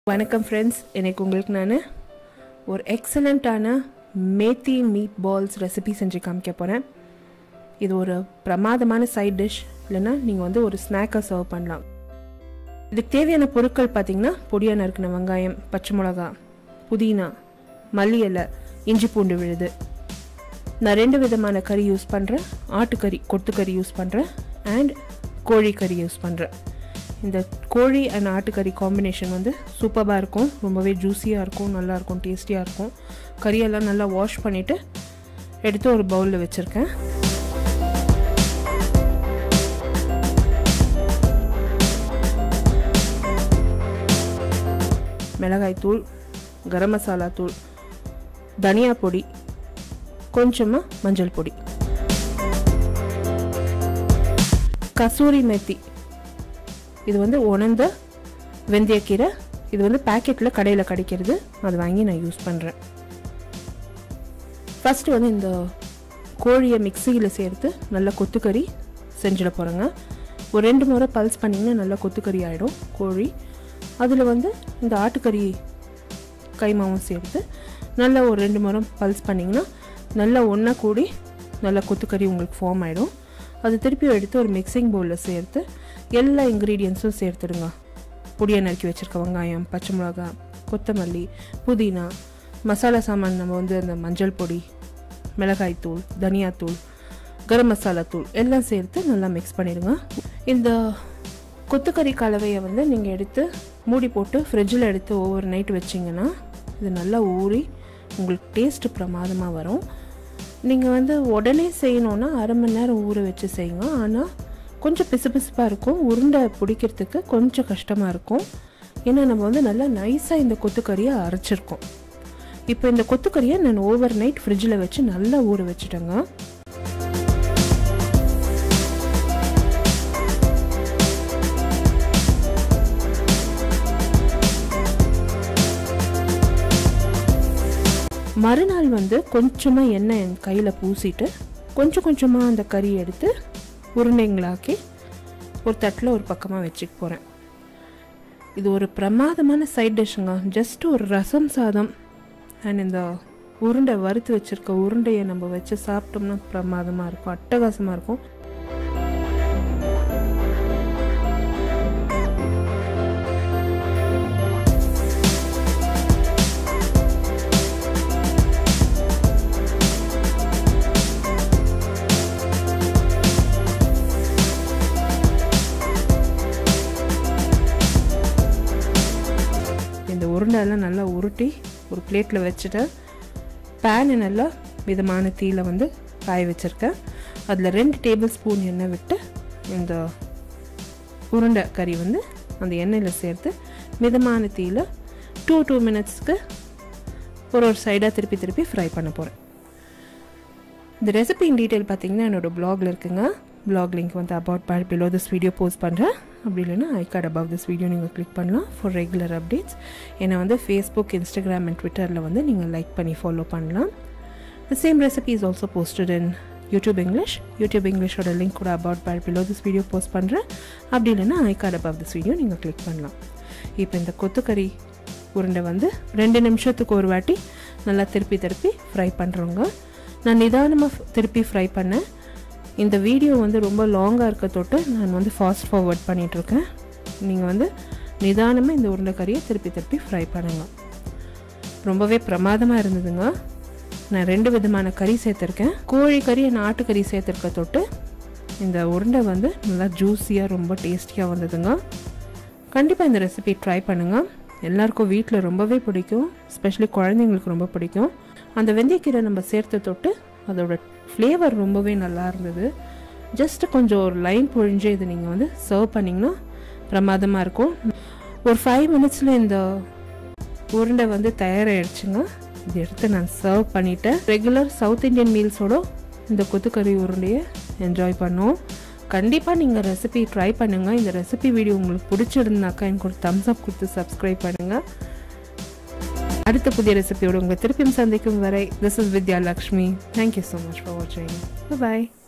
வணக்கம் ஃப்ரெண்ட்ஸ் இன்னைக்கு உங்களுக்கு நான் ஒரு எக்ஸலண்ட்டான மேத்தி மீட் பால்ஸ் ரெசிபி செஞ்சு காமிக்க போகிறேன் இது ஒரு பிரமாதமான சைட் டிஷ் இல்லைன்னா நீங்கள் வந்து ஒரு ஸ்நாக்காக சர்வ் பண்ணலாம் இதுக்கு தேவையான பொருட்கள் பார்த்தீங்கன்னா பொடியாக நறுக்கின வெங்காயம் பச்சை மிளகா புதினா மல்லி இலை இஞ்சி பூண்டு விழுது நான் ரெண்டு விதமான கறி யூஸ் பண்ணுறேன் ஆட்டுக்கறி கொத்துக்கறி யூஸ் பண்ணுறேன் அண்ட் கோழிக்கறி யூஸ் பண்ணுறேன் இந்த கோழி அண்ட் ஆட்டுக்கறி காம்பினேஷன் வந்து சூப்பராக இருக்கும் ரொம்பவே ஜூஸியாக இருக்கும் நல்லாயிருக்கும் டேஸ்டியாக இருக்கும் கறியெல்லாம் நல்லா வாஷ் பண்ணிவிட்டு எடுத்து ஒரு பவுலில் வச்சுருக்கேன் மிளகாய் தூள் கரம் மசாலா தூள் தனியா பொடி கொஞ்சமாக மஞ்சள் பொடி கசூரி மெத்தி இது வந்து உணர்ந்த வெந்தயக்கீரை இது வந்து பேக்கெட்டில் கடையில் கிடைக்கிறது அது வாங்கி நான் யூஸ் பண்ணுறேன் ஃபஸ்ட்டு வந்து இந்த கோழியை மிக்சியில் சேர்த்து நல்லா கொத்துக்கறி செஞ்சிட போகிறேங்க ஒரு ரெண்டு முறை பல்ஸ் பண்ணிங்கன்னா நல்லா கொத்துக்கறி ஆகிடும் கோழி அதில் வந்து இந்த ஆட்டுக்கறி கைமாவும் சேர்த்து நல்லா ஒரு ரெண்டு முறை பல்ஸ் பண்ணிங்கன்னா நல்லா ஒன்றா கூடி நல்லா கொத்துக்கறி உங்களுக்கு ஃபார்ம் ஆகிடும் அது திருப்பி எடுத்து ஒரு மிக்சிங் பவுலில் சேர்த்து எல்லா இன்க்ரீடியன்ஸும் சேர்த்துடுங்க பொடியை நறுக்கி வச்சுருக்க வெங்காயம் பச்சை மிளகா கொத்தமல்லி புதினா மசாலா சாமான் நம்ம வந்து அந்த மஞ்சள் பொடி மிளகாய் தூள் தனியாத்தூள் கரம் மசாலா தூள் எல்லாம் சேர்த்து நல்லா மிக்ஸ் பண்ணிடுங்க இந்த கொத்துக்கறி கலவையை வந்து நீங்கள் எடுத்து மூடி போட்டு ஃப்ரிட்ஜில் எடுத்து ஓவர் நைட் வச்சிங்கன்னா இது நல்லா ஊறி உங்களுக்கு டேஸ்ட்டு பிரமாதமாக வரும் நீங்கள் வந்து உடனே செய்யணுன்னா அரை மணி நேரம் ஊற வச்சு செய்யுங்க ஆனால் கொஞ்சம் பிசுபிசுப்பாக இருக்கும் உருண்டை பிடிக்கிறதுக்கு கொஞ்சம் கஷ்டமாக இருக்கும் ஏன்னா நம்ம வந்து நல்லா நைஸாக இந்த கொத்துக்கறியை அரைச்சிருக்கோம் இப்போ இந்த கொத்துக்கறியை நான் ஓவர் நைட் ஃப்ரிட்ஜில் வச்சு நல்லா ஊற வச்சுட்டேங்க மறுநாள் வந்து கொஞ்சமாக எண்ணெய் என் கையில் பூசிட்டு கொஞ்சம் கொஞ்சமாக அந்த கறி எடுத்து உருண்டைங்களாக்கி ஒரு தட்டில் ஒரு பக்கமாக வச்சுக்க போகிறேன் இது ஒரு பிரமாதமான சைட் டிஷ்ஷுங்க ஜஸ்ட் ஒரு ரசம் சாதம் அண்ட் இந்த உருண்டை வறுத்து வச்சுருக்க உருண்டையை நம்ம வச்சு சாப்பிட்டோம்னா பிரமாதமாக இருக்கும் அட்டகாசமாக இருக்கும் இந்த உருண்டையெல்லாம் நல்லா உருட்டி ஒரு பிளேட்டில் வச்சுட்டு பேனை நல்லா மிதமான தீயில் வந்து காய வச்சுருக்கேன் அதில் ரெண்டு டேபிள் ஸ்பூன் எண்ணெய் விட்டு இந்த உருண்டை கறி வந்து அந்த எண்ணெயில் சேர்த்து மிதமான தீயில் டூ டூ மினிட்ஸ்க்கு ஒரு ஒரு சைடாக திருப்பி திருப்பி ஃப்ரை பண்ண போகிறேன் இந்த ரெசிபி இன் டீட்டெயில் பார்த்தீங்கன்னா என்னோடய ப்ளாகில் இருக்குங்க ப்ளாக் லிங்க் வந்து about bar below this video post பண்ணுறேன் அப்படி இல்லைன்னா I card above this video நீங்கள் கிளிக் பண்ணலாம் ஃபார் ரெகுலர் அப்டேட்ஸ் என்னை வந்து ஃபேஸ்புக் இன்ஸ்டாகிராம் அண்ட் ட்விட்டரில் வந்து நீங்கள் லைக் பண்ணி ஃபாலோ பண்ணலாம் the same recipe is also posted in YouTube English YouTube இங்கிலீஷோட லிங்க் கூட about bar below this video post பண்ணுறேன் அப்படி இல்லைன்னா I card above this video நீங்கள் கிளிக் பண்ணலாம் இப்போ இந்த கொத்துக்கறி உருண்டை வந்து ரெண்டு நிமிஷத்துக்கு ஒரு வாட்டி நல்லா திருப்பி திருப்பி ஃப்ரை பண்ணுறோங்க நான் நிதானமாக திருப்பி ஃப்ரை பண்ணேன் இந்த வீடியோ வந்து ரொம்ப லாங்காக இருக்க தொட்டு நான் வந்து ஃபாஸ்ட் ஃபார்வர்ட் பண்ணிகிட்ருக்கேன் நீங்கள் வந்து நிதானமாக இந்த உருண்டைக்கறியை திருப்பி திருப்பி ஃப்ரை பண்ணுங்க ரொம்பவே பிரமாதமாக இருந்ததுங்க நான் ரெண்டு விதமான கறி சேர்த்துருக்கேன் கோழி கறி நாட்டுக்கறி சேர்த்துருக்க தொட்டு இந்த உருண்டை வந்து நல்லா ஜூஸியாக ரொம்ப டேஸ்டியாக வந்ததுங்க கண்டிப்பாக இந்த ரெசிபி ட்ரை பண்ணுங்கள் எல்லாருக்கும் வீட்டில் ரொம்பவே பிடிக்கும் ஸ்பெஷலி குழந்தைங்களுக்கு ரொம்ப பிடிக்கும் அந்த வெந்தயக்கீரை நம்ம சேர்த்து தொட்டு அதோட ஃப்ளேவர் ரொம்பவே நல்லா இருந்தது ஜஸ்ட் கொஞ்சம் ஒரு லைன் பொழிஞ்சு இது நீங்கள் வந்து சர்வ் பண்ணிங்கன்னா பிரமாதமாக இருக்கும் ஒரு ஃபைவ் மினிட்ஸில் இந்த உருண்டை வந்து தயாராகிடுச்சுங்க இது எடுத்து நான் சர்வ் பண்ணிவிட்டேன் ரெகுலர் சவுத் இந்தியன் மீல்ஸோட இந்த கொத்துக்கறி உருண்டையை என்ஜாய் பண்ணோம் கண்டிப்பாக நீங்கள் ரெசிபி ட்ரை பண்ணுங்கள் இந்த ரெசிபி வீடியோ உங்களுக்கு பிடிச்சிருந்தாக்கா எனக்கு ஒரு தம்ஸ் அப் கொடுத்து சப்ஸ்கிரைப் பண்ணுங்கள் அடுத்த புதிய ரெசிபியோடு உங்களை திருப்பியும் சந்திக்கும் வரை this is Vidya Lakshmi thank you so much for வாட்சிங் பாய்